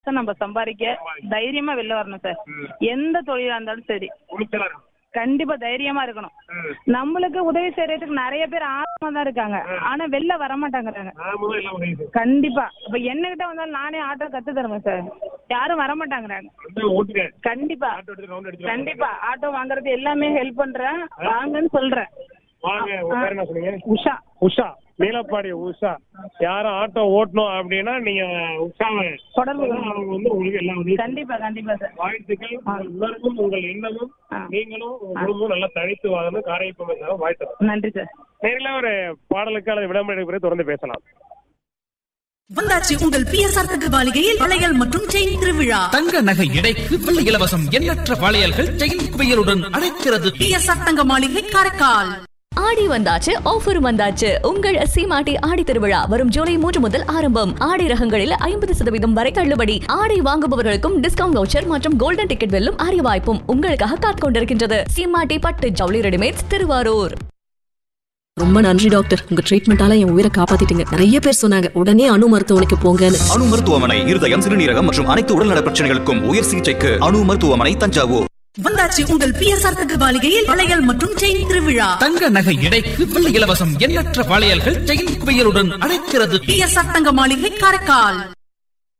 Sir நம்ம சம்பாதிக்க தைரியமா வெளில வரணும் சார் எந்த தொழிலா இருந்தாலும் சரி துணிச்சலா இருக்கணும். கண்டிப்பா தைரியமா இருக்கணும் ம். நம்மளுக்கு உதவி செய்யறதுக்கு நிறைய பேர் ஆர்வமா தான் இருக்காங்க ஆனா வெளில வர மாட்டாங்கறாங்க நாம தான் எல்லாம் உதவி செய்யணும். கண்டிப்பா இப்ப என்கிட்ட வந்தாலும் நானே ஆட்டோ கத்து தருவேன் சார் யாரும் வர மாட்டாங்கறாங்க வந்து ஓட்டுங்க கண்டிப்பா ஆட்டோ எடுத்து ரவுண்ட் அடிச்சு கண்டிப்பா ஆட்டோ வாங்குறது எல்லாமே ஹெல்ப் பண்றேன் வாங்கன்னு சொல்றேன் வாங்க உங்க பேர் என்ன சொன்னீங்க உஷா உஷா நீலப்பாடி உஷா யாரும் ஆட்டோ ஓட்டணும் அப்படின்னா நீங்க உஷாவை தொடர்பு அவங்க வந்து உங்களுக்கு எல்லாம் உதவி கண்டிப்பா கண்டிப்பா சார் வாழ்த்துக்கள் உங்கள் உணர்வும் உங்கள் எண்ணமும் ஆ. நீங்களும் உங்க குடும்பமும் நல்லா தனித்து வாழணும் காரையப்பம் வாழ்த்து நன்றி சார் நேரில் ஒரு பாடலுக்கு அல்லது விளம்பரம் பிறகு தொடர்ந்து பேசலாம் வந்தாச்சு உங்கள் பிஎஸ்ஆர் தகவலிகையில் வளையல் மற்றும் செயின் திருவிழா தங்க நகை எடைக்கு வெள்ளி இலவசம் எண்ணற்ற வளையல்கள் செயின் குவியலுடன் அழைக்கிறது பிஎஸ்ஆர் தங்க மாளிகை காரைக்கால் ஆடி வந்தாச்சு ஆஃபர் வந்தாச்சு உங்கள் சீமாட்டி ஆடி திருவிழா வரும் ஜூலை மூன்று முதல் ஆரம்பம் ஆடி ரகங்களில் ஐம்பது சதவீதம் வரை தள்ளுபடி ஆடை வாங்குபவர்களுக்கும் டிஸ்கவுண்ட் வவுச்சர் மற்றும் கோல்டன் டிக்கெட் வெல்லும் அரிய வாய்ப்பும் உங்களுக்காக காத்துக் கொண்டிருக்கின்றது சீமாட்டி பட்டு ஜவுளி ரெடிமேட்ஸ் திருவாரூர் ரொம்ப நன்றி டாக்டர் உங்க ட்ரீட்மெண்டால என் உயிரை காப்பாத்திட்டீங்க நிறைய பேர் சொன்னாங்க உடனே அணு மருத்துவமனைக்கு போங்கன்னு அணு மருத்துவமனை இருதயம் சிறுநீரகம் மற்றும் அனைத்து உடல்நல பிரச்சனைகளுக்கும் உயர் சிகிச்சைக்கு அணு மருத்துவமனை தஞ்சாவூர் வந்தாச்சு உங்கள் பிஎஸ்ஆர் தகவலிகையில் வளையல் மற்றும் செயின் திருவிழா தங்க நகை எடைக்கு வெள்ளி இலவசம் எண்ணற்ற வளையல்கள் செயின் குவியலுடன் அழைக்கிறது பிஎஸ்ஆர் தங்க மாளிகை காரைக்கால்